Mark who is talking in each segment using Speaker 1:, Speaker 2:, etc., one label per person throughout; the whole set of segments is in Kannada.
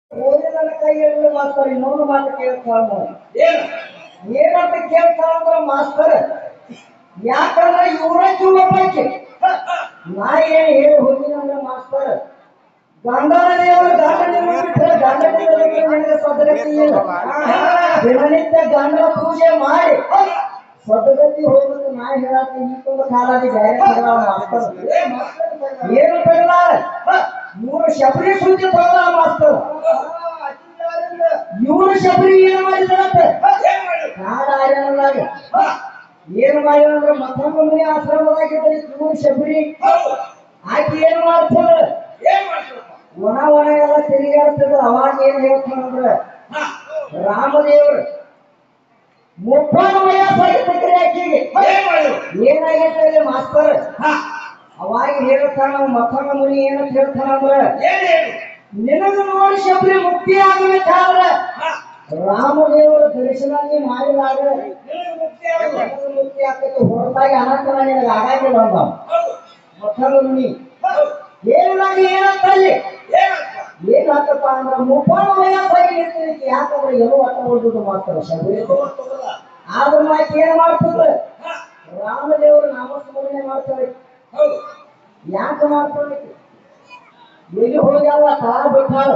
Speaker 1: ಓದಿನ ಕೈಯಲ್ಲಿ ಮಾಸ್ತರ್ ಇನ್ನೊಂದು ಮಾತು ಕೇಳ್ತಾಳ
Speaker 2: ಏನು
Speaker 1: ಏನಂತ ಕೇಳ್ತಾಳ ಅಂದ್ರ ಮಾಸ್ತರ್ ಯಾಕಂದ್ರೆ ಇವರ ಜೀವ ಪೈಕಿ ನಾ ಏನ್ ಹೇಳಿ ಹೋಗಿನ ಅಂದ್ರೆ ಮಾಸ್ತರ್ ಗಂಡನ ದೇವರು ಗಂಡನ ಬಿಟ್ಟರೆ ಗಂಡನ ದೇವರಿಗೆ ನನಗೆ ಸದ್ಗತಿ ಇಲ್ಲ ದಿನನಿತ್ಯ ಗಂಡನ ಪೂಜೆ ಮಾಡಿ ಸದ್ಗತಿ ಹೋಗ್ಬೇಕು ನಾ ಹೇಳತ್ತೀನಿ ಈಗೊಂದು ಕಾಲಾಗಿ ಬೇರೆ ಹೇಳಲ್ಲ ಮಾಸ್ತರ್ ಏನು ತಗಲಾರ ಇವರು ಶಬರಿ ಸುದ್ದಿ ತಗಲ ಮಾಸ್ತರ್ ಇವರು ಶಬರಿ ಏನು ಮಾಡಿದ್ರಂತೆ
Speaker 2: ಏನ್ ಮಾಡಿದ್ರು
Speaker 1: ನಾಡ ಆರ್ಯನದಾಗ ಏನು ಮಾಡಿದ್ರೆ ಮತ್ತೊಂದು ಮನೆ ಆಶ್ರಮದಾಗಿದ್ದರೆ ಇವರು ಶಬರಿ
Speaker 2: ಹೌದು
Speaker 1: ಆಕೆ ಏನು ಮಾಡ್ತಾಳೆ
Speaker 2: ಏನ್ ಮಾಡ್ತಾರಪ್ಪ
Speaker 1: ಒಣ ಒಣ ಎಲ್ಲ ತಿರುಗಾಡ್ತದ ಅವಾಗ ಏನ್ ಹೇಳ್ತಾನಂದ್ರ
Speaker 2: ಹಾ
Speaker 1: ರಾಮದೇವ್ರು ಮುಪ್ಪಾನು ವಯಸ್ಸಾಗಿದ್ದಕ್ರಿ ಆಕೆಗೆ
Speaker 2: ಏನ್ ಮಾಡಿದ್ರು
Speaker 1: ಏನಾಗೈತೆ ಅಲ್ಲಿ ಮಾಸ್ತರ್
Speaker 2: ಹಾ
Speaker 1: ಅವಾಗ ಹೇಳ್ತಾನ ಮತ್ತೊಂದು ಮುನಿ ಏನಂತ ಹೇಳ್ತಾನಂದ್ರ
Speaker 2: ಏನ್ ಹೇಳಿ
Speaker 1: ನಿನಗ ನೋಡಿ ಶಬರಿ ಮುಕ್ತಿ ಆಗಬೇಕಾದ್ರ
Speaker 2: ಹಾ
Speaker 1: ರಾಮದೇವರ ದರ್ಶನ ನೀ ಮಾಡಿದಾಗ
Speaker 2: ನಿನಗೆ ಮುಕ್ತಿ ಆಗುತ್ತೆ
Speaker 1: ನಿನಗ ಮುಕ್ತಿ ಆಗ್ತೈತಿ ಹೊರತಾಗಿ ಅನಂತನ ನಿನಗೆ ಆಗಾಗಿಲ್ಲ ಅಂದ
Speaker 2: ಹೌದು
Speaker 1: ಮತ್ತೊಂದು ಮುನಿ
Speaker 2: ಹೌದು
Speaker 1: ಏನಾಗಿ ಏನಂತಲ್ಲಿ
Speaker 2: ಏನಪ್ಪ
Speaker 1: ಏನಾಗ್ತಪ್ಪ ಅಂದ್ರ ಮುಪ್ಪಾನು ವಯಸ್ಸಾಗಿ ನಿಂತಿರ್ತಿ ಯಾಕಂದ್ರೆ ಎಲ್ಲೋ ಅಟ್ಟ ಓದುದು ಮಾತ್ರ ಶಬರಿ
Speaker 2: ತಗೋಲ್ಲ
Speaker 1: ಆದ್ರ ಮಾತು ಏನ್ ಮಾಡ್ತದ
Speaker 2: ಹಾ
Speaker 1: ರಾಮದೇವರು ನಾಮಸ್ಮರಣೆ ಮಾಡ್ತಾರೆ
Speaker 2: ಹೌದು
Speaker 1: ಯಾಕೆ ಮಾಡ್ತಾರೆ ಎಲ್ಲಿ ಹೋಗ್ಯಾವ ತಾ ಬಿಟ್ಟಾಳ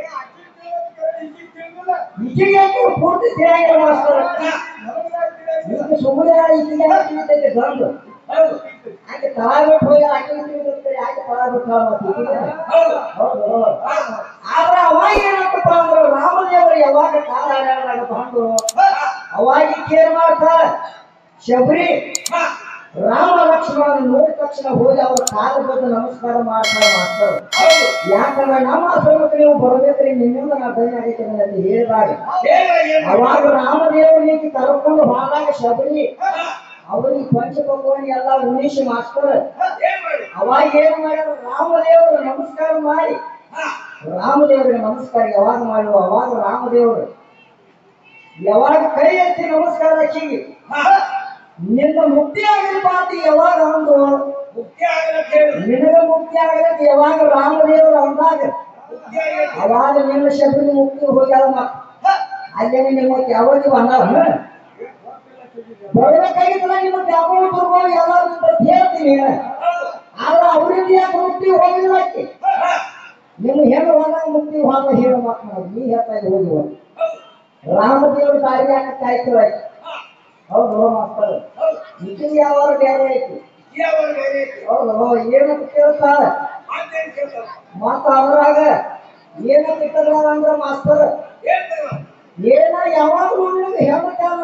Speaker 1: ಈಗೀಗ ಯಾಕೆ ಪೂರ್ತಿ ತಿಳಿಯಂಗಿಲ್ಲ ಮಾಸ್ತರ ಈಗ ಸುಮ್ಮನೆ ಈಗೀಗ ತಿಳಿತೈತೆ ಗಂಡು
Speaker 2: ಹೌದು
Speaker 1: ಆಕೆ ತಳಾ ಬಿಟ್ಟು ಹೋಗಿ ಆಕೆ ತಿಳಿದಿರ್ತಾರೆ ಆಕೆ ತಳಾ ಬಿಟ್ಟಾಳ ಮತ್ತೆ ಈಗೀಗ.
Speaker 2: ಹೌದು
Speaker 1: ಹೌದು ಹೌದು. ಆದ್ರೆ ಅವಾಗ ಏನಂತಪ್ಪ ಅಂದ್ರೆ ರಾಮದೇವರು ಯಾವಾಗ ಕಾಲ ಹರ್ಯಾಡದಾಗ ಬಂದು ಅವಾಗ ಕೇರ್ ಮಾಡ್ತಾರ ಶಬರಿ
Speaker 2: ಹಾ
Speaker 1: ರಾಮ ಲಕ್ಷ್ಮಣ ನೋಡಿದ ತಕ್ಷಣ ಹೋಗಿ ಅವ್ರ ಕಾಲ ಬಂದು ನಮಸ್ಕಾರ ಮಾಡ್ತಾರೆ ಮಾಡ್ತಾರೆ
Speaker 2: ಹೌದು
Speaker 1: ಯಾಕಂದ್ರೆ ನಮ್ಮ ಆಶ್ರಮಕ್ಕೆ ನೀವು ಬರಬೇಕ್ರಿ ನಿಮ್ಮಿಂದ ನಾ ಧನ್ಯ ಆಗೈತೆ ಅಂತ ಹೇಳಿದಾಗ
Speaker 2: ಏನ್ ಏನ್
Speaker 1: ಅವಾಗ ರಾಮದೇವರು ನೀತಿ ಕರ್ಕೊಂಡು ಹೋದಾಗ ಶಬರಿ
Speaker 2: ಹಾ
Speaker 1: ಅವರಿಗೆ ಪಂಚಭಗವಾನಿ ಎಲ್ಲ ಉಣಿಸಿ ಮಾಸ್ತರ
Speaker 2: ಏನ್ ಮಾಡಿ
Speaker 1: ಅವಾಗ ಏನ್ ಮಾಡ್ಯಾರ ರಾಮದೇವರು ನಮಸ್ಕಾರ ಮಾಡಿ
Speaker 2: ಹಾ
Speaker 1: ರಾಮದೇವರಿಗೆ ನಮಸ್ಕಾರ ಯಾವಾಗ ಮಾಡುವ ಅವಾಗ ರಾಮದೇವರು ಯಾವಾಗ ಕೈ ಎತ್ತಿ ನಮಸ್ಕಾರ ಹಚ್ಚಿಗೆ
Speaker 2: ಹಾ
Speaker 1: ನಿನ್ನ ಮುಕ್ತಿ ಆಗಲಿಪ್ಪ ಅಂತ ಯಾವಾಗ ಅಂದು
Speaker 2: ಮುಕ್ತಿ ಆಗಲ್ಲ ಕೇಳಿ
Speaker 1: ನಿನಗ ಮುಕ್ತಿ ಆಗಲಿಕ್ಕೆ ಯಾವಾಗ ರಾಮದೇವರು ಅಂದಾಗ
Speaker 2: ಮುಕ್ತಿ ಆಗಲ್ಲ
Speaker 1: ಅವಾಗ ನಿನ್ನ ಶಬರಿ ಮುಕ್ತಿ ಹೋಗ್ಯಾಳ ಮತ್ತ ಅಲ್ಲೇ ನಿಮ್ಮ ಯಾವಾಗ ಬಂದಾವ ಬರ್ಬೇಕಾಗಿತ್ತಲ್ಲ ನಿಮ್ಮ ಯಾವ ದುರ್ಗಳು ಎಲ್ಲ ಅಂತ ಹೇಳ್ತೀನಿ
Speaker 2: ಹೌದು
Speaker 1: ಆದ್ರೆ ಅವರಿಂದ ಯಾಕೆ ಮುಕ್ತಿ ಹೋಗಿಲ್ಲ ಆಕಿ
Speaker 2: ಹಾ
Speaker 1: ನಿಮ್ಮ ಹೆಣ್ಣು ಹೋದಾಗ ಮುಕ್ತಿ ಹೋದ ಹೇಳು ಮಾತು ನೀ ಹೇಳ್ತಾ ಇದ್ದ ಹೋಗಿ ಹೋಗಿ
Speaker 2: ಹೌದು
Speaker 1: ರಾಮದೇವ್ರ ದಾರಿ ಯಾಕೆ ಕಾಯ್ತಿವ
Speaker 2: ಹಾ
Speaker 1: ಹೌದು ಮಾಸ್ತರ್
Speaker 2: ಹೌದು
Speaker 1: ಇದು ಯಾವ ಬೇರೆ ಐತಿ
Speaker 2: ಯಾವ ಬೇರೆ ಐತಿ?
Speaker 1: ಹೌದು ಏನಂತ ಕೇಳ್ತಾರ
Speaker 2: ಮಾತೇನ್ ಕೇಳ್ತಾರ
Speaker 1: ಮತ್ತ ಅದ್ರಾಗ ಏನಂತ ಕೇಳ್ತಾರ ಅಂದ್ರ ಮಾಸ್ತರ್
Speaker 2: ಹೇಳ್ತಾರ
Speaker 1: ಏನ ಯಾವಾಗ ನಿನಗೆ ಹೇಳ್ತಾರ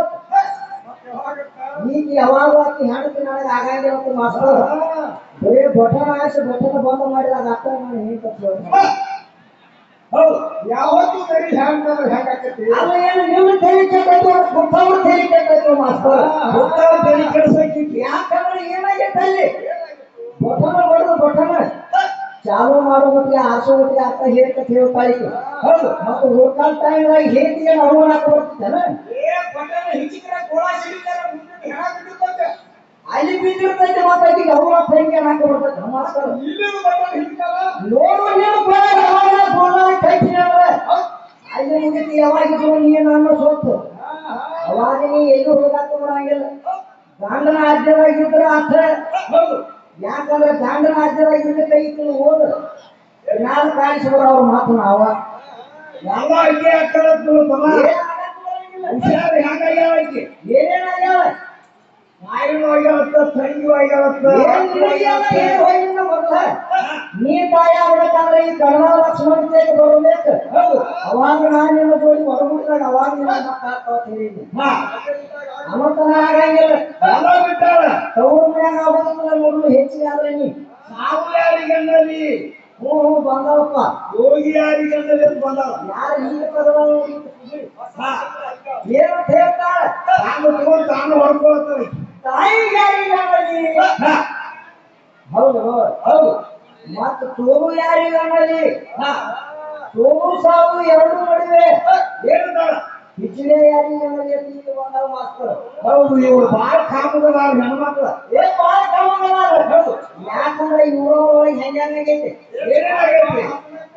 Speaker 1: ಈಗ ಯಾವಾಗ ಆಕಿ ಹೆಣ್ತಿ ನನಗೆ ಆಗಂಗಿಲ್ಲ ಅಂತ ಮಾಸ್ತರ್ ಬರೀ ಬಟನ್ ಆಸೆ ಬಟನ್ ಬಂದ್ ಮಾಡಿದಾಗ ಅಕ್ಕ ನಾನು ಹೇಳ್ತ
Speaker 2: ಹೌದು ಯಾವತ್ತೂ ಸರಿ ಹ್ಯಾಂಗ ಹ್ಯಾಂಗಾಕತಿ
Speaker 1: ಅಲ್ಲ ಏನು ನೀವು ತಲೆ ಕೆಟ್ಟೈತಿ ಗೊತ್ತವ್ರು ತಲೆ ಕೆಟ್ಟೈತಿ ಮಾಸ್ತರ್
Speaker 2: ಗೊತ್ತಾಗ ತಲೆ ಕೆಡಿಸಕ್ಕಿತ್ತು
Speaker 1: ಯಾಕಂದ್ರೆ ಏನಾಗೈತೆ ಅಲ್ಲಿ ಬಟನ ಬಡ್ದು ಬಟನ ಚಾಲು ಮಾಡೋ ಹೊತ್ತಿಗೆ ಆರ್ಸೋ ಹೊತ್ತಿಗೆ ಅಕ್ಕ ಹೇಳ್ತ ಹೇಳ್ತಾಳಿ ಹೌದು ಮತ್ತು ಹೋಗ್ತಾಳ ಟೈಮ್ದಾಗ ಹೇತಿಗೆ ನಾವು ಹಾಕಿ ಬರ್ತಿದ್ದಾನ
Speaker 2: ಏ ಬಟನ್ ಹಿಚ್ಚಿಕ್ರ ಗೋಳ ಸಿಡಿತಾರ ಮುಂದೆ ಹೆಣ ಬಿಟ್ಟಿರ್ತೈತೆ
Speaker 1: ಅಲ್ಲಿ ಬಿದ್ದಿರ್ತೈತೆ ಮತ್ತೆ ಆಕಿಗೆ ಅವ್ರ ತಂಗಿ ಹಾಕಿ ಬರ್ತೈತೆ ಮಾಸ್ತರ್
Speaker 2: ಇಲ್ಲಿನ ಬಟನ್ ಹಿಚ್ಕಲ್ಲ
Speaker 1: ನೋಡು ನೀನು ಬೇಡ ಯಾವಾಗ ಬೋಲಾಗಿ ಕೈತೀನಿ ಅಂದ್ರೆ ಅಲ್ಲಿ ಮುಗಿತು ಯಾವಾಗಿದ್ರು ನೀನು ಅನ್ನೋ ಸೊತ್ತು ಅವಾಗ ನೀ ಎಲ್ಲೂ ಹೋಗಾಕ ಬರಂಗಿಲ್ಲ ಗಂಡನ ಆಜ್ಯರಾಗಿದ್ರೆ ಅರ್ಥ
Speaker 2: ಹೌದು
Speaker 1: ಯಾಕಂದ್ರೆ ಗಂಡನ ಆಜ್ಯರಾಗಿದ್ರೆ ಕೈ ತಿನ್ನು ಹೋದ ನಾನು ಕಾಣಿಸ್ಬಿಡ ಅವ್ರ ಮಾತು ನಾವ
Speaker 2: ಎಲ್ಲ ಇಲ್ಲೇ ಆಗ್ತಾರ ತಮ್ಮ ಹುಷಾರು ಹೆಂಗಾಗ್ಯಾವ ಆಕಿ
Speaker 1: ಏನೇನಾಗ್ಯಾವ
Speaker 2: ನಾಯಿನೂ ಆಗ್ಯಾವತ್ತ ತಂಗಿಯೂ ಆಗ್ಯಾವತ್ತ
Speaker 1: ಏನ್ ನಿನಗ್ಯಾವ, ಏನ್ ಹೋಗಿಲ್ಲ ಮೊದ್ಲ? ನೀ ತಾಯಿ ಆಗ್ಬೇಕಂದ್ರೆ ಈ ಕನ್ನಡ ಲಕ್ಷ್ಮಣ ತೇಗ್ ಬರ್ಬೇಕು
Speaker 2: ಹೌದು
Speaker 1: ಅವಾಗ ನಾನು ನಿನ್ನ ಜೋಡಿ ಹೊರಬಿಟ್ಟಾಗ ಅವಾಗ ನಿನ್ನ ಮಕ್ಕ ಆಗ್ತಾವ ತಿಳಿದಿ
Speaker 2: ಹಾ
Speaker 1: ಅಮತನ ಆಗಂಗಿಲ್ಲ
Speaker 2: ಎಲ್ಲ ಬಿಟ್ಟಾಳ
Speaker 1: ತವ್ರ ಮನ್ಯಾಗ ಆಗೋದಂದ್ರೆ ಮೊದಲು ಹೆಚ್ಚಿಗೆ ಆದ್ರೆ ನೀ
Speaker 2: ಸಾವು ಯಾರಿಗಂದಲ್ಲಿ
Speaker 1: ಹ್ಞೂ ಹ್ಞೂ ಬಂದವಪ್ಪ
Speaker 2: ಯೋಗಿ ಯಾರಿಗಂದಲ್ಲಿ ಅಂತ ಬಂದಾವ
Speaker 1: ಯಾರು ಈಗ ಕರೆದವ
Speaker 2: ಹಾ
Speaker 1: ಏನಂತ ಹೇಳ್ತಾಳೆ
Speaker 2: ತಾನು ತಗೊಂಡು ತಾನು ಹೊಡ್ಕೊಳ್ತಾನೆ
Speaker 1: ತಾಯಿಗೆ ಯಾರಿಗಾಗಲಿ
Speaker 2: ಹಾ
Speaker 1: ಹೌದು ಹೌದು ಮತ್ತು ತೋರು ಯಾರಿಗಾಗಲಿ
Speaker 2: ಹಾ
Speaker 1: ತೋರು ಸಾವು ಎರಡು ನಡುವೆ
Speaker 2: ಏನಂತಾಳ
Speaker 1: ಹಿಚ್ಚಿಲೆ ಯಾರಿಗಾಗಲಿ ಅಂತ ಈಗ ಬಂದವ ಮಾಸ್ತರ್
Speaker 2: ಹೌದು ಇವ್ರು ಬಾಳ ಕಾಮದ ಹೆಣ್ಮಕ್ಳ
Speaker 1: ಏ ಬಾಳ ಕಮ್ಮಗಲ್ಲ. ಯಾಕಂದ್ರೆ ಇವ್ರ ಹೆಂಗಾಗೈತಿ
Speaker 2: ಏನೇನಾಗೈತಿ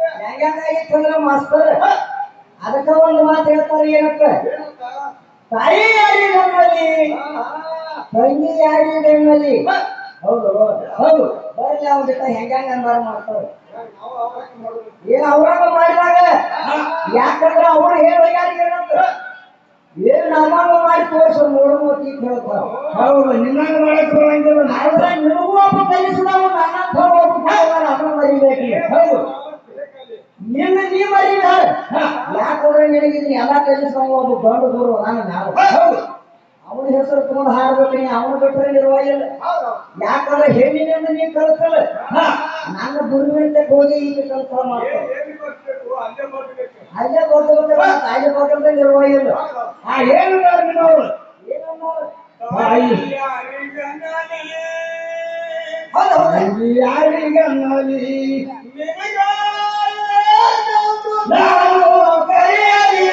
Speaker 1: ಹೆಂಗಾಗಿತ್ತು ಅಂದ್ರೆ ಮಾಸ್ತರ್ ಅದಕ್ಕ ಒಂದು ಮಾತು ಹೇಳ್ತಾರೆ ಏನಂತ ತಾಯಿ ಯಾರಿ ನಮ್ಮಲ್ಲಿ ತಂಗಿ ಯಾರಿ ನಮ್ಮಲ್ಲಿ ಹೌದು ಹೌದು ಬರ್ಲಿ ಅವ್ನ ಜೊತೆ ಹೆಂಗಂಗ ಅಂದಾರ ಮಾಡ್ತಾರೆ ಏನ್ ಅವ್ರಾಗ ಮಾಡಿದಾಗ ಯಾಕಂದ್ರೆ ಅವ್ರು ಹೇಳೋಗ್ಯಾರ ಏನಂತ ಏನ್ ನಮಾಗ ಮಾಡಿ ತೋರ್ಸ ನೋಡುವ ಅಂತ ಹೇಳ್ತಾರ
Speaker 2: ಹೌದು ನಿನ್ನಂಗ ಮಾಡಕ್ ಬರಂಗಿಲ್ಲ
Speaker 1: ಆದ್ರೆ ನಿನಗೂ ಒಬ್ಬ ಕಲಿಸಿದವ ನನ್ನಂತ ಒಬ್ಬ ಕಲಿಸಿದವ ಅದನ್ನ ಮರಿಬೇಕು ಹೌದು ನಿನ್ನ ನೀ ಮರಿಬೇಡ ಯಾಕಂದ್ರೆ ನಿನಗೆ ಇದನ್ನ ಎಲ್ಲ ಕಲಿಸಿದವ ಒಬ್ಬ ಗಂಡು ಗುರು ನಾನು ನಾವು ಹೌದು ಅವನ ಹೆಸರು ತಗೊಂಡು ಹಾಡ್ಬೇಕು ನೀ ಅವನ ಬಿಟ್ರೆ ನಿರ್ವಹಿಲ್ಲ ಯಾಕಂದ್ರೆ ಹೆಣ್ಣಿನಿಂದ ನೀ ಕಲಿಸಲ್ಲ ನನ್ನ ಗುರುವಿನಿಂದ ಹೋಗಿ ಈಗ ಕಲಿಸ ಮಾಡ್ತಾರೆ ಅಲ್ಲೇ ಗೊತ್ತಿರುತ್ತೆ ಅಲ್ಲೇ ಗೊತ್ತಿರುತ್ತೆ ನಿರ್ವಹಿಲ್ಲ
Speaker 2: ಆ ಏನು ನಿನ್ನವರು
Speaker 1: ಏನನ್ನೋರು?
Speaker 2: ತಾಯಿ
Speaker 1: ಹೌದು ಹೌದು
Speaker 2: ಯಾರಿಗನ್ನಲಿ ನಾವು ಕರೆಯಲಿ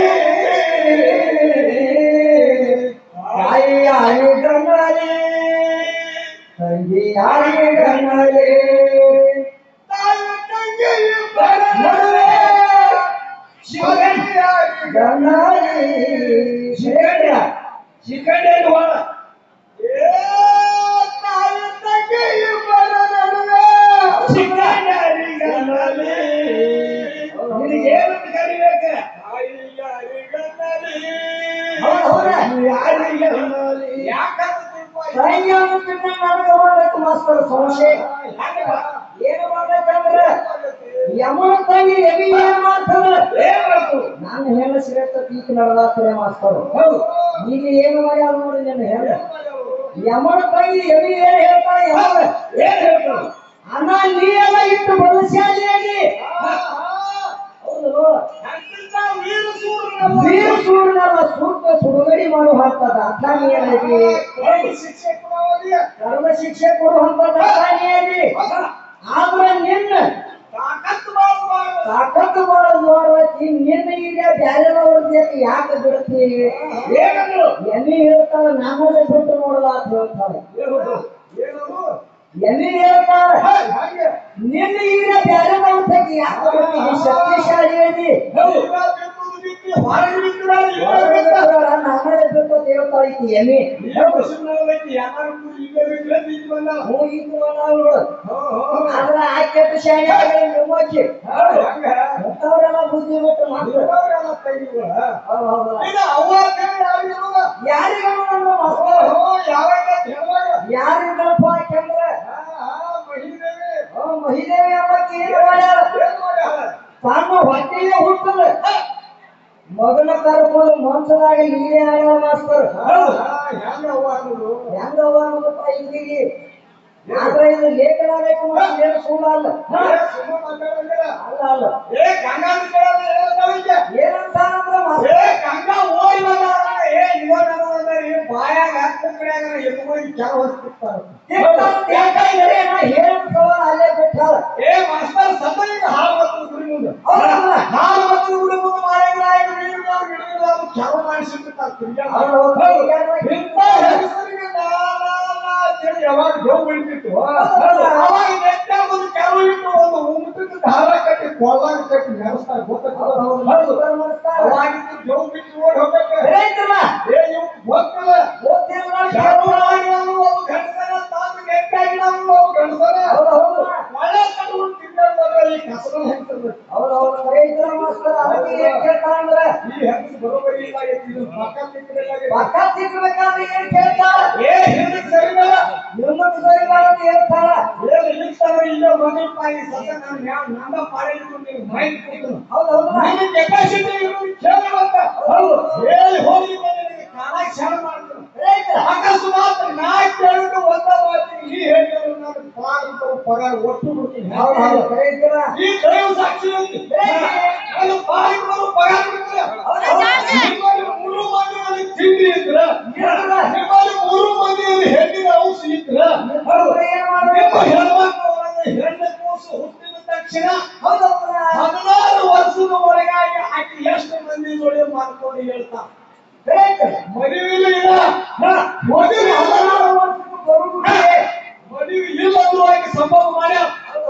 Speaker 1: ತಾಯಿ ಆಳಿಗನ್ನಲಿ ತಂಗಿ ಆಳಿಗನ್ನಲಿ ನಡುವೆ ಗನ್ನಲಿ ಶಿಖಂಡ
Speaker 2: ಶಿಖಂಡಿ ಹೊರ ಶಿಖಂಡರಿಗನ್ನಲಿ ನಿನಗೇನಂತ ಕರಿಬೇಕ
Speaker 1: ಹೌದು ಹೌದು
Speaker 2: ಯಾರಿಗನ್ನಲಿ
Speaker 1: ತಂಗಿ ಅನ್ನೋದನ್ನ ನನಗೆ ಮಾಡ್ಬೇಕು ಮಾಸ್ತರ್ ಸಂಶಯ ಏನು ಮಾಡ್ಬೇಕಂದ್ರೆ ಯಮನ ತಂಗಿ ಎವಿ ಏನ್ ಮಾಡ್ತಾರ
Speaker 2: ಏನ್ ಮಾಡ್ತು
Speaker 1: ನಾನು ಹೇಳ ಶ್ರೇಷ್ಠ ಪೀಕ್ ನಡೆದಾಗ್ತದೆ ಮಾಸ್ತರ್ ಹೌದು ಈಗ ಏನು ಮಾಡ್ಯಾರ ನೋಡಿ ನಾನು ಹೇಳ ಯಮನ ತಂಗಿ ಎವಿ ಏನ್ ಹೇಳ್ತಾಳೆ ಯಮನ
Speaker 2: ಏನ್ ಹೇಳ್ತಾಳು
Speaker 1: ಅಣ್ಣ ನೀ ಎಲ್ಲ ಇಟ್ಟು ಬಲಶಾಲಿಯಾಗಿ ಹೌದು ನೀರು ಸೂರ್ಯನಲ್ಲ ಸೂಕ್ತ ಸುಡುಗಡಿ ಮಾಡು ಹಾಕ್ತದ ಅರ್ಥ ನೀ ಏನೈತಿ ಕರ್ಮ ಶಿಕ್ಷೆ ಕೊಡುವಂತದ ಅರ್ಥ ನೀ ಐತಿ ಆದ್ರೆ ನಿನ್ನ ತಾಕತ್ತು ಮಾಡೋದು ನೋಡ್ಬೇಕು ನಿನ್ನ ಈಗ ಬ್ಯಾರೆದವ್ರ ಯಾಕೆ ಬಿಡ್ತಿ
Speaker 2: ಏನಂದ್ರು
Speaker 1: ಎಲ್ಲಿ ಹೇಳ್ತಾಳ ನಮ್ಮಲ್ಲಿ ಬಿಟ್ಟು ನೋಡಲ್ಲ ಅಂತ ಹೇಳ್ತಾಳೆ ಎಲ್ಲಿ ಹೇಳ್ತಾಳ ನಿನ್ನ ಈಗ ಬ್ಯಾರೆದವ್ರ ಯಾಕೆ ಬಿಡ್ತಿ ನೀ ಶಕ್ತಿಶಾಲಿ ಐತಿ ನಮ್ಮಲ್ಲಿ ಬಿಟ್ಟು ಅಂತ ಹೇಳ್ತಾಳ ಈಕಿ ಎಲ್ಲಿ ಹ್ಞೂ ಈಗ ನೋಡು ಆದ್ರೆ ಆಕೆ ಶಾಲೆ ನಿಮ್ಮಕ್ಕಿ ಅಂತವ್ರೆಲ್ಲ ಬುದ್ಧಿ ಬಿಟ್ಟು ಮಾತ್ರ ಹೌದು ಹೌದು ಯಾರಿಗೂ ನನ್ನ ಮಕ್ಕಳು ಯಾರಿಗಪ್ಪ ಯಾಕಂದ್ರೆ ಆ ಮಹಿದೇವಿ ಅಮ್ಮಕ್ಕೆ ಏನು ಮಾಡ್ಯಾಳ ತಮ್ಮ ಹೊಟ್ಟೆಗೆ ಹುಟ್ಟದ ಮಗನ ಕರ್ಕೊಂಡು ಮನ್ಸದಾಗ ನೀರೇ ಆಗ್ಯಾಳ ಮಾಸ್ತರ್ ಹೆಂಗವ್ವ ಅನ್ನೋದಪ್ಪ ಹಿಂದಿಗೆ ಆದ್ರೆ ಇದು ಲೇಖನಾಗಬೇಕು ಮತ್ತೆ ಏನು ಸುಳ್ಳು ಅಲ್ಲ ಅಲ್ಲ ಅಲ್ಲ
Speaker 2: ಏ ಗಂಗಾ
Speaker 1: ಏನಂತಾನಂದ್ರ ಮಾಸ್ತರ್
Speaker 2: ಏ ಗಂಗಾ ಓಡಿ ಬಂದಾಳ ಏ ಇವಾಗ ಏ ಬಾಯಾಗ ಕುಕ್ಕಡ್ಯಾಗ ಎತ್ಕೊಂಡು ಕೆಲ ಹೊಸ್ತಿರ್ತಾರ
Speaker 1: ಅಲ್ಲೇ ಬಿಟ್ಟಾಳ
Speaker 2: ಏ ಮಾಸ್ತರ್ ಸತ್ತನಿಗೆ ಹಾಲು ಬರ್ತದ ಗುಡಿ ಮುಂದೆ
Speaker 1: ಹೌದಲ್ಲ?
Speaker 2: ಹಾಲು ಬರ್ತದ ಗುಡಿ ಮುಂದೆ ಮಾಯಾಗ ಹಿಡಿದಿದ್ದಾವ ಹಿಡಿದಿದ್ದಾವ ಕೆಲ ಮಾಡಿಸಿರ್ತಾರ ತಿರ್ಗ್ಯಾಡ
Speaker 1: ಹೌದು, ಹೌದು.
Speaker 2: ಇಂಥ ಹೆಂಗಸರಿಗೆ ನಾ ನಾ ನಾ ಅಂತೇಳಿ ಯಾವಾಗ ಜೋಗ್ ಬೀಳ್ತಿತ್ತು
Speaker 1: ಹೌದು.
Speaker 2: ಅವಾಗ ನೆಟ್ಟಾಗ ಒಂದು ಕೆಲ ಇಟ್ಟು ಒಂದು ಉಂಟಕ್ಕೆ ದಾರ ಕಟ್ಟಿ ಕೊಳ್ಳಾಗ ಕಟ್ಟಿ ನೆರೆಸ್ತಾರ ಗೊತ್ತಾಗ್ತದ ಅವಾಗಿದ್ದು ಜೋಗ್ ಬಿಟ್ಟು ಓಡಿ ಹೋಗ್ಬೇಕು
Speaker 1: ರೈತಲ್ಲ
Speaker 2: ಏ ಇವ್ ಗೊತ್ತಿಲ್ಲ
Speaker 1: ಗೊತ್ತಿಲ್ಲ
Speaker 2: ಗರ್ಭವಾಗಿ ನಾವು ಒಬ್ಬ ಗಂಡಸನ ತಾನು ನೆಟ್ಟಾಗಿ ನಾವು ಒಬ್ಬ ಗಂಡಸನ
Speaker 1: ಹೌದು, ಹೌದು.
Speaker 2: ಒಳ್ಳೆ ಕಟ್ಕೊಂಡು ತಿನ್ನೋದಂದ್ರೆ ಈ ಕಸನ ಹೆಂಗಸರು
Speaker 1: ಹೌದೌದು ರೈತರ ಮಾಸ್ತರ್ ಅದಕ್ಕೆ ಏನ್ ಕೇಳ್ತಾರಂದ್ರ
Speaker 2: ಈ ಹೆಂಗಸ ಬರೋಬರಿ ಇಲ್ಲ ಇದು ಪಕ್ಕ ತಿಕ್ಕಲಿಲ್ಲ
Speaker 1: ಪಕ್ಕ ತಿಕ್ಕಬೇಕಾದ್ರೆ ಏನ್ ಕೇಳ್ತಾರ
Speaker 2: ಏ ಹಿಂದಕ್ಕೆ ಸರಿನಲ್ಲ
Speaker 1: ನಿಮ್ಮದು ಸರಿಗಾರ ಅಂತ ಹೇಳ್ತಾರ
Speaker 2: ಏನು ಇಲ್ಲಿಸ್ತಾರ ಇಲ್ಲ ಮಗನ ಪಾಯಿ ಸತ್ತ ನಾನು ಯಾವ ನಮ್ಮ ಪಾಡಿಗೆ ನೀವು ಮೈಂಡ್ ಕೊಡ್ತೀನಿ
Speaker 1: ಹೌದೌದು
Speaker 2: ನಿನ್ನ ಕೆಪಾಸಿಟಿ ಇರೋದು ಕೇಳಬೇಕ
Speaker 1: ಹೌದು
Speaker 2: ಹೇಳಿ ಹೋಗಿ ನಿನಗೆ ಕಾಲ ಶಾಣ ಮಾಡ್ತೀನಿ
Speaker 1: ರೈತರ
Speaker 2: ಅಕಸ್ಮಾತ್ ನಾ ಕೇಳಿದ ಒಂದ ಮಾತಿಗೆ ಈ ಹೇಳಿದ್ರು ನಾನು ಪಗಾರ ಪಗಾರ ಒಟ್ಟು ಬಿಡ್ತೀನಿ
Speaker 1: ಹೌದು ಹೌದು ರೈತರ
Speaker 2: ಈ ದೈವ ಸಾಕ್ಷಿ ಐತಿ. ನಾನು ಬಾಯಿ ಬರೋ ಪಗಾರ ಬಿಡ್ತೀನಿ. ನಿಮ್ಮಲ್ಲಿ ಮೂರು ಮಂದಿಯಲ್ಲಿ ತಿಂಡಿ ಇದ್ರ ನಿಮ್ಮಲ್ಲಿ ಮೂರು ಮಂದಿಯಲ್ಲಿ ಹೆಣ್ಣಿನ ಔಷಧಿ ಇದ್ರ
Speaker 1: ಹೌದು ಏನ್
Speaker 2: ನಿಮ್ಮ
Speaker 1: ಮಾಡ್ಬೇಕು
Speaker 2: ಹೆಣ್ಮಕ್ಳು ಒಳಗೆ ಹೆಣ್ಣು ಕೂಸು ಹುಟ್ಟಿದ ತಕ್ಷಣ
Speaker 1: ಹೌದೌದು
Speaker 2: ಹದಿನಾರು ವರ್ಷದ ಒಳಗಾಗಿ ಆಕೆ ಎಷ್ಟು ಮಂದಿ ಜೋಡಿ ಮಾಡ್ಕೊಂಡು ಹೇಳ್ತಾ
Speaker 1: ರೈತರ
Speaker 2: ಮದುವೆ ಇಲ್ಲ ಹ, ಮದುವೆ ಇಲ್ಲ.
Speaker 1: ಹದಿನಾರು ವರ್ಷಕ್ಕೂ ಬರುವುದಿಲ್ಲ
Speaker 2: ಮದುವೆ ಇಲ್ಲ ಅಂದ್ರೂ ಆಕೆ ಸಂಭವ ಮಾಡ್ಯಾಳ
Speaker 1: ಹೌದು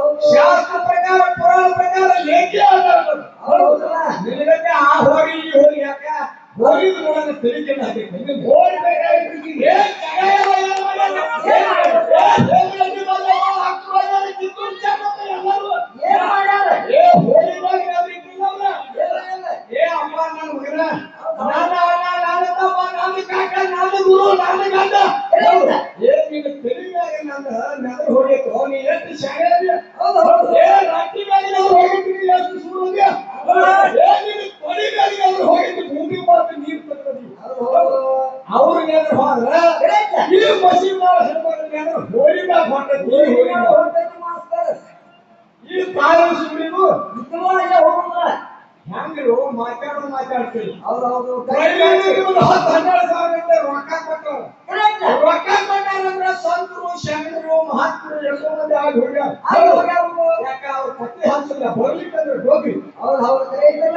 Speaker 2: ಶಾಸ್ತ್ರ ಪ್ರಕಾರ ಪುರಾಣ ಪ್ರಕಾರ ಲೇಖಿ ಆಧಾರ
Speaker 1: ಹೌದಲ್ಲ?
Speaker 2: ನಿನಗತ್ತೆ ಆ ಹೋಗಿ ಈ ಹೋಗಿ ಯಾಕ ಹೋಗಿದ್ ನೋಡೋಣ ತಿಳಿಕೆಲ್ಲ ಹಾಕೈತೆ ಹೋಗಿ ಬೇಕಾಗಿತ್ತು ಏನ್ ಜಗ ಎಲ್ಲ ಏನ್ ಮಾಡ್ಯಾರ? ಏನ್ ಮಾಡ್ಯಾರ? ಏನ್ ಹೇಳ್ತಿ ಬಂದವ? ಹಾಕ್ಕೊಳ್ಳೋದು ಕಿತ್ತೂರ್ ಚೆನ್ನಮ್ಮ ಎಲ್ಲರೂ.
Speaker 1: ಏನ್ ಮಾಡ್ಯಾರ?
Speaker 2: ಏ ಹೋಗಿದಾಗ ಅವ್ರಿಗೆ ಇಟ್ಟಿಲ್ಲವ್ರ?
Speaker 1: ಏನ್ ಇಲ್ಲ?
Speaker 2: ಏ ಅಮ್ಮ ನನ್ನ ಮಗನ ನನ್ನ ಅಣ್ಣ ನನ್ನ ತಮ್ಮ ನನ್ನ ಕಾಕ ನನ್ನ ಗುರು ನನ್ನ ಗಂಡ
Speaker 1: ಹೌದು.
Speaker 2: ಏ ನಿನ್ನ ತೆಲಿಮ್ಯಾಗ ನನ್ನ ನೆಲ ಹೊಡೆಯತ್ತು ನೀ ಎಷ್ಟು ಶಾಣೆ ಅದ್ಯ?
Speaker 1: ಹೌದು, ಹೌದು.
Speaker 2: ಏ ರಟ್ಟಿ ಮ್ಯಾಗಿನ ಅವ್ರು ಹೋಗಿದ್ರಿ ಎಷ್ಟು ಸುಳ್ಳುದ್ಯ? ಏ ನಿನ್ನ ತೊಡಿ ಮ್ಯಾಗಿನ ಅವ್ರು ಹೋಗಿದ್ದು ಭೂಮಿ ಮಾತು ನೀರು ತಕ್ಕದಿ
Speaker 1: ಹೌದು, ಹೌದು.
Speaker 2: ಅವ್ರಿಗೆ ಏನಾದ್ರು ಹೋದ್ರ
Speaker 1: ಕರೆಕ್ಟ್.
Speaker 2: ಈ ಮಸೀದ್ ಹೆಣ್ಮಕ್ಳಿಗೆ ಏನಾದ್ರು ಹೋಳಿ ಮ್ಯಾಗ ಹೊಂಟೈತಿ, ಈ ಹೋಳಿ ಮ್ಯಾಗ.
Speaker 1: ಹೊರಟೈತಿ ಮಾಸ್ತರ್.
Speaker 2: ಈ ತಾಯಿ ಸುಳ್ಳಿಗೂ
Speaker 1: ಇದ್ರೂ ಅಲ್ಲೇ ಹೋಗುದಿಲ್ಲ.
Speaker 2: ಹೆಂಗಿರು ಮಾತಾಡೋ ಮಾತಾಡ್ತೀವಿ
Speaker 1: ಹೌದು, ಹೌದು.
Speaker 2: ರೈಲ್ವೆಗೆ ಒಂದು ಹತ್ತು ಹನ್ನೆರಡು ಸಾವಿರ ರೂಪಾಯಿ ರೊಕ್ಕ ಕೊಟ್ಟರು
Speaker 1: ಕರೆಕ್ಟ್.
Speaker 2: ರೊಕ್ಕ ಕೊಟ್ಟಾರಂದ್ರ ಸಂತರು ಶರಣರು ಮಹಾತ್ಮರು ಎಷ್ಟೋ ಮಂದಿ ಆಗಿ ಹೋಗ್ಯಾರ
Speaker 1: ಆಗಿ ಹೋಗ್ಯಾರು.
Speaker 2: ಯಾಕ ಅವ್ರ ಕತ್ತಿ ಹಂಚಲ್ಲ ಬರ್ಲಿಕ್ಕಂದ್ರೆ ಡೋಗಿ
Speaker 1: ಹೌದು, ಹೌದು. ಕರೆಕ್ಟಲ್ಲ?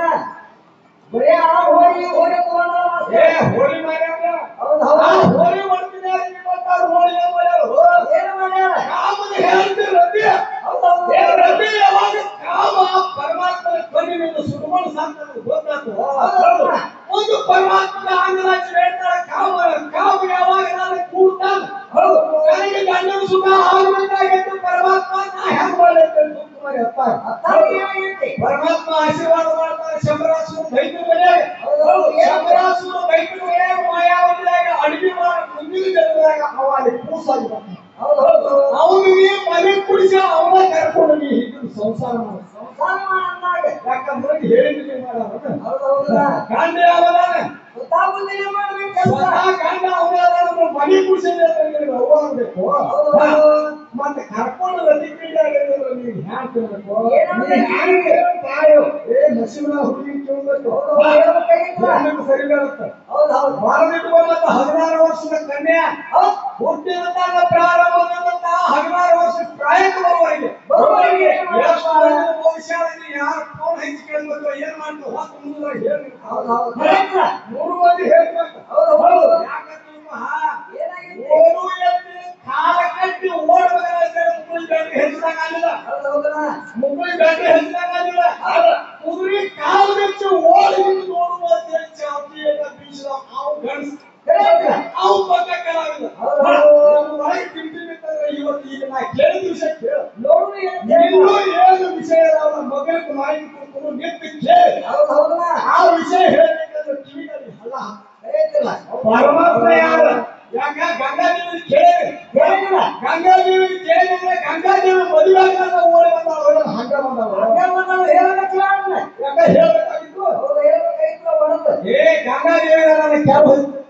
Speaker 1: ಬರೀ ಆ ಹೋಳಿ ಹೋಳಿ ತಗೊಂಡ
Speaker 2: ಏ
Speaker 1: ಮಾಸ್ತರ್.
Speaker 2: ಹೋಳಿ ಮಾಡ್ಯಾರ
Speaker 1: ಹೌದು,
Speaker 2: ಆ
Speaker 1: ಹೌದು.
Speaker 2: ಹೋಳಿ ಮಾಡ್ತೀನಿ ಇವತ್ತಾರು ಹೋಳಿ ಏನ್ ಮಾಡ್ಯಾರು
Speaker 1: ಏನ್ ಮಾಡ್ಯಾರ?
Speaker 2: ಕಾಮದ ಹೇಳ್ತಿ ರತಿ
Speaker 1: ಹೌದು, ಹೌದು.
Speaker 2: ಏ ರತಿ ಯಾವಾಗ ಕಾಮ ಪರಮಾತ್ಮನ ಕಣ್ಣಿನಿಂದ ಸುಡುಮಣ ಸಾಕ್ತಾನೆ ಗೊತ್ತಾತು
Speaker 1: ಹೌದು.
Speaker 2: ಒಂದು ಪರಮಾತ್ಮನ ಆಂಜನಾಚಿ ಹೇಳ್ತಾಳೆ ಕಾಮ ಕಾಮ ಯಾವಾಗ ನಾನು ಕೂಡ್ತಾನ
Speaker 1: ಹೌದು.
Speaker 2: ನನಗೆ ಗಂಡನ ಸುಖ ಆಗಬೇಕಾಗಿತ್ತು ಪರಮಾತ್ಮ ನಾ ಹೆಂಗ್ ಮಾಡೈತೆ ಅಂತ ಕುಮಾರಿ ಅಪ್ಪಾರ.
Speaker 1: ಅತ್ತಾರಿಗೆ ಏನಾಗೈತಿ?
Speaker 2: ಪರಮಾತ್ಮ ಆಶೀರ್ವಾದ ಮಾಡ್ತಾರೆ ಶಂಬರಾಸುರ ಬೈತು ಮನೆಯಾಗ
Speaker 1: ಹೌದು, ಹೌದು.
Speaker 2: ಶಂಬರಾಸುರ ಬೈತು ಮನೆಯಾಗ ಮಾಯಾವತಿಯಾಗ ಅಡಿಗೆ ಮಾಡಿ ಮುಂದಿನ ಜನ್ಮದಾಗ ಅವ ಅಲ್ಲಿ ಕೂಸಾಗಿ ಬರ್ತಾನೆ.
Speaker 1: ಹೌದು, ಹೌದು.
Speaker 2: ಅವನಿಗೆ ಮನೆ ಕುಡಿಸಿ ಅವನ ಕರ್ಕೊಂಡು ನೀ ಹಿಂದಿನ ಸಂಸಾರ ಮಾಡ
Speaker 1: ಸಂಸಾರ ಮಾಡಂದಾಗ.
Speaker 2: ಯಾಕಂದ್ರೆ ಹೇಳಿದ್ರೆ ಮಾಡೋಣ
Speaker 1: ಹೌದು, ಹೌದಲ್ಲ?
Speaker 2: ಗಂಡ ಯಾವದಾನ
Speaker 1: ಗೊತ್ತಾಗುದಿಲ್ಲ ಮಾಡ್ಬೇಕು ಕೆಲ್ಸ.
Speaker 2: ಸ್ವತಃ ಗಂಡ ಅವನ ಮನೆ ಕುಡಿಸಿದ್ರೆ ಅವ್ವ ಅನ್ಬೇಕು
Speaker 1: ಹೌದು, ಹೌದು.
Speaker 2: ಮತ್ತೆ ಕರ್ಕೊಂಡು ರತಿ ಕ್ರೀಡೆಯಾಗಿದ್ರೆ ನೀವು ಹ್ಯಾಂಗ್ ತಿನ್ಬೇಕು
Speaker 1: ಏನಂದ್ರೆ
Speaker 2: ನೀವ್ ಹ್ಯಾಂಗ್ ಕೇಳೋದ್ ಬಾಯು. ಏ ನಶೀಬನ ಹುಡುಗಿ ಕೇಳ್ಬೇಕು
Speaker 1: ಹೌದು, ಹೇಳ್ಬೇಕಾಗಿತ್ತು.
Speaker 2: ಹೆಣ್ಣಿಗೆ ಸರಿ ಬರುತ್ತೆ
Speaker 1: ಹೌದು, ಹೌದು.
Speaker 2: ಬಾರದಿಟ್ಕೊಂಡಂತ ಹದಿನಾರು ವರ್ಷದ ಕನ್ಯೆ
Speaker 1: ಹೌದು.
Speaker 2: ಹುಟ್ಟಿದಂತಾಗ ಪ್ರಾರಂಭದಂತ ಹದಿನಾರು ವರ್ಷ ಪ್ರಾಯಕ್ಕೆ ಬರುವವರೆಗೆ
Speaker 1: ಬರುವವರೆಗೆ ಏನ್ ಮಾಡ್ಬೇಕು?
Speaker 2: ಎಷ್ಟು ಮಂದಿ ವಂಶಾವಳಿ ಯಾರು ಫೋನ್ ಹಂಚಿಕೊಳ್ಳಬೇಕು ಏನ್ ಮಾಡ್ತು ಹೊತ್ತು ಮುಂದೆ ಹೇಳ್ಬೇಕು
Speaker 1: ಹೌದು, ಹೌದು. ಕರೆಕ್ಟ್.
Speaker 2: ಮೂರು ಮಂದಿ ಹೇಳ್ಬೇಕು
Speaker 1: ಹೌದು, ಹೌದು.
Speaker 2: ಯಾಕಂದ್ರೆ ಇವ
Speaker 1: ಏನಾಗೈತಿ?
Speaker 2: ಓಡು ಎತ್ತಿ ಕಾಲ ಕಟ್ಟಿ ಓಡ್ಬೇಕಾದ್ರೆ ಮುಗುಳಿ ಗಂಟೆ ಹೆಚ್ಚಿದಾಗ ಆಗಿಲ್ಲ
Speaker 1: ಹೌದು, ಹೌದಲ್ಲ?
Speaker 2: ಮುಗುಳಿ ಗಂಟೆ ಹೆಚ್ಚಿದಾಗ ಆಗಿಲ್ಲ ಕುದುರೆ ಕಾಲು ಬೆಚ್ಚಿ ಓಡಿ ನಿಂತು ನೋಡುವ ಹೆಚ್ಚು ಅಪ್ಪಿಯನ್ನ ಬೀಸಿದ ಅವು ಗಂಡಸ
Speaker 1: ಕರೆಕ್ಟ್.
Speaker 2: ಅವು ಪಕ್ಕ ಕೆಳಗಿಲ್ಲ
Speaker 1: ಹೌದು, ಹೌದು.
Speaker 2: ನಮ್ಮ ಒಳಗೆ ತಿಂಡಿ ಬಿತ್ತಂದ್ರೆ ಇವತ್ತು ಈಗ ನಾ ಕೇಳಿದ ವಿಷಯ ಕೇಳು
Speaker 1: ನೋಡು ಏನ್ ಹೇಳ್ತಾರೆ.
Speaker 2: ಇನ್ನೂ ಏನು ವಿಷಯ ಅವನ ಮಗಳಿಗೆ ಮಾಹಿತಿ ಕೊಡ್ಕೊಂಡು ನಿಂತು ಕೇಳಿ
Speaker 1: ಹೌದು, ಹೌದಲ್ಲ?
Speaker 2: ಆ ವಿಷಯ ಹೇಳ್ಬೇಕಂದ್ರೆ ಕಿವಿನಲ್ಲಿ ಹಲ್ಲ
Speaker 1: ಕರೆಕ್ಟಲ್ಲ?
Speaker 2: ಪರಮಾತ್ಮ ಯಾರು ಯಾಕ ಗಂಗಾದೇವಿ ಕೇಳಿ
Speaker 1: ಕೇಳಿಲ್ಲ.
Speaker 2: ಗಂಗಾದೇವಿ ಕೇಳಿದ್ರೆ ಗಂಗಾದೇವಿ ಮದುವೆ ಆಗಿದಾಗ ಓಡಿ ಬಂದವಳು ಹಂಗ ಬಂದವಳು
Speaker 1: ಹಂಗೆ ಬಂದವ್ರು ಹೇಳ್ಬೇಕಲ್ಲ ಅವ್ನ.
Speaker 2: ಯಾಕ ಹೇಳ್ಬೇಕಾಗಿತ್ತು
Speaker 1: ಹೌದು, ಹೇಳ್ಬೇಕಾಗಿತ್ತು ಹೊರತು.
Speaker 2: ಏ ಗಂಗಾದೇವಿ ನನ್ನ ಕೆಲ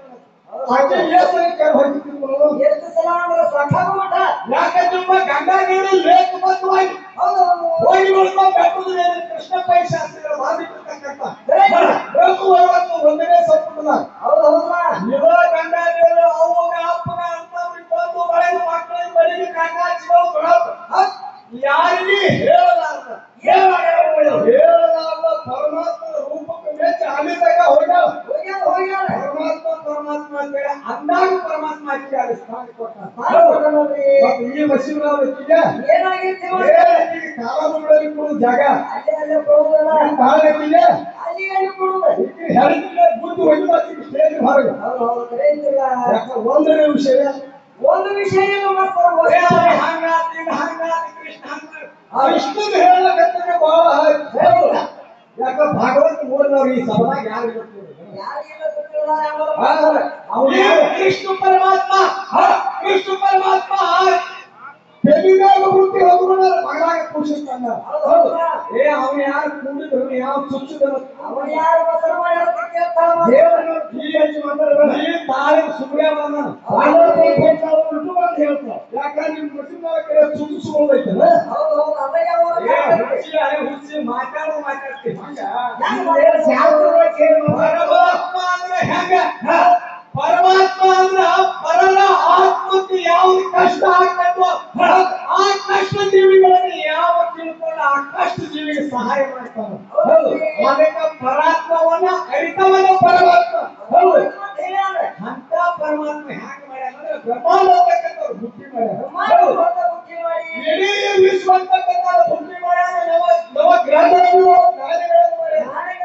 Speaker 2: ಆಕೆ ಏಸು ಕೆಲ ಹೊಡಿತಿದ್ರು
Speaker 1: ಎಷ್ಟು ಸಲ ಅಂದ್ರೆ ಸಾಕಾಗ್ಬಿಟ್ಟ.
Speaker 2: ಯಾಕಂದ್ರೆ ಗಂಗಾದೇವಿ ಲೇಖಬದ್ಧವಾಗಿ
Speaker 1: ಹೌದು, ಹೌದು.
Speaker 2: ಹೋಗಿ ನೋಡ್ಕೊಂಡು ಬೆಟ್ಟದ ಕೃಷ್ಣಪ್ಪ ಶಾಸ್ತ್ರಿಗಳ ಬಾಧಿಟ್ಟಿರ್ತಕ್ಕಂಥ
Speaker 1: ಕರೆಕ್ಟ್.
Speaker 2: ಬೇಕು ಐವತ್ತು ಒಂದನೇ ಸಂಪುಟದ
Speaker 1: ಹೌದು, ಹೌದಲ್ಲ?
Speaker 2: ಇವ ಗಂಗಾದೇವಿ ಅವ್ವಗ ಅಪ್ಪಗ ಅಂತವ್ರಿಗೆ ಬಂದು ಬಳೆದು ಮಕ್ಕಳಿಗೆ ಮನೆಗೆ ಕಾಕಾಚಿಗಳು ಕೊಡೋದು ಯಾರಿಗೆ ಹೇಳಲಾರ್ದ ಹೇಳಲಾರ್ದ ಪರಮಾತ್ಮನ ರೂಪಕ್ಕೆ ಮೆಚ್ಚ ಅಲ್ಲಿದ್ದಾಗ ಹೋಗ್ಯಾವ
Speaker 1: ಹೋಗ್ಯಾರ, ಹೋಗ್ಯಾರ.
Speaker 2: ಪರಮಾತ್ಮ ಪರಮಾತ್ಮ ಅಂತೇಳಿ ಅಂದಾಗ ಪರಮಾತ್ಮ ಆಕೆ ಅಲ್ಲಿ ಸ್ಥಾನ ಕೊಟ್ಟ
Speaker 1: ಮಾಡು ಕೊಡೋಣಲ್ರಿ.
Speaker 2: ಮತ್ತೆ ಈ ಮಸೀಬ್ರಾವ್ ಎತ್ತಿಗೆ
Speaker 1: ಏನಾಗೈತಿ
Speaker 2: ಏ,
Speaker 1: ಮಾಸ್ತರ?
Speaker 2: ಆಕೆಗೆ ಕಾಲದಲ್ಲಿ ಕೊಡು ಜಾಗ
Speaker 1: ಅಲ್ಲೇ ಅಲ್ಲೇ ಕೊಡುವುದಲ್ಲ.
Speaker 2: ಕಾಲಕ್ಕೆ
Speaker 1: ಅಲ್ಲಿ ಅಲ್ಲಿ ಕೊಡುವುದು.
Speaker 2: ಹೆರಿಗೆ ಬುದ್ಧಿ ಹೊಡಿಬೇಕು ಸ್ಟೇಜ್ ಹೊರಗೆ
Speaker 1: ಹೌದು, ಹೌದು, ಕರೆಕ್ಟಿಲ್ಲ.
Speaker 2: ಯಾಕೆ ಒಂದನೇ ವಿಷಯ
Speaker 1: ಒಂದು ವಿಷಯ ಇಲ್ಲ ಮಾಸ್ತರ,
Speaker 2: ಏ,
Speaker 1: ಹೋಗ್ಯಾರ.
Speaker 2: ಹಂಗಾತಿ ಹಂಗಾತಿ ಕೃಷ್ಣ ಹಂಗ ಕೃಷ್ಣನ ಹೇಳಕತ್ತಿಗೆ ಬಹಳ
Speaker 1: ಹೌದಾ?
Speaker 2: ಯಾಕ ಭಾಗವತ ಓದಿದವ್ರು ಈ ಸಭಾಗ ಯಾರು ಗೊತ್ತಿಲ್ಲ
Speaker 1: ಯಾರಿಗೆಲ್ಲ ಗೊತ್ತಿಲ್ಲ, ಯಾವರ
Speaker 2: ಆ,
Speaker 1: ಮಾಸ್ತರ.
Speaker 2: ಅವ್ನು ಯಾರು? ಕೃಷ್ಣ ಪರಮಾತ್ಮ ಆ, ಕೃಷ್ಣ ಪರಮಾತ್ಮ ಬೆಳಿಗಾಗ ಹುಟ್ಟಿ ಹೋಗುವ ಮಗಳಾಗ ಕೂಡಿಸಿರ್ತಾನ
Speaker 1: ಹೌದು, ಹೌದಾ?
Speaker 2: ಏ ಅವನು ಯಾರು ಕೂಡಿದ್ರು ಯಾವ ಚುಚ್ಚಿದನು
Speaker 1: ಅವನು ಯಾರು ಮಾಸ್ತರ ಮಾಡ್ಯಾರ ಅಂತ ಕೇಳ್ತಾಳ ಮಾಸ್ತರ.
Speaker 2: ದೇವರನ್ನು ಈ ಹೆಚ್ಚು ಮಾತಾಡಬೇಡ. ಈ ತಾಳಿ ಸುಮ್ನೆ ಬಂದಾನ. ಪಾರ್ವತಿ ಕೇಳ್ತಾಳ, ಉಲ್ಟು ಬಂದು ಹೇಳ್ತಾಳ. ಯಾಕಂದ್ರೆ ನಿಮ್ ಮುಸ್ಲಿಮರ ಕಡೆ ಚುಚ್ಚಿಸ್ಕೊಂಡೈತಲ್ಲ?
Speaker 1: ಹೌದು, ಹೌದು, ಅದ ಯಾವರ
Speaker 2: ಏ,
Speaker 1: ಮಾತಾಡ್ತಾರೆ.
Speaker 2: ಹುಚ್ಚಿ, ಅರೆ ಹುಚ್ಚಿ, ಮಾತಾಡು ಮಾತಾಡ್ತಿ. ಹಂಗ?
Speaker 1: ಹೆಂಗ್ ಮಾತಾಡ್ತಾರೆ?
Speaker 2: ಪರಮಾತ್ಮ ಅಂದ್ರೆ ಹೆಂಗ? ಹ? ಪರಮಾತ್ಮ ಅಂದ್ರ ಪರರ ಆತ್ಮಕ್ಕೆ ಯಾವ ಕಷ್ಟ ಆಗ್ತದೋ ಹ? ಆ ಕಷ್ಟ ಜೀವಿಗಳನ್ನು ಯಾವ ತಿಳ್ಕೊಂಡು ಆ ಕಷ್ಟ ಜೀವಿಗೆ ಸಹಾಯ ಮಾಡ್ತಾನ ಹೌದು ಅದಕ್ಕೆ ಪರಾತ್ಮವನ್ನ ಅರಿತವನ ಪರಮಾತ್ಮ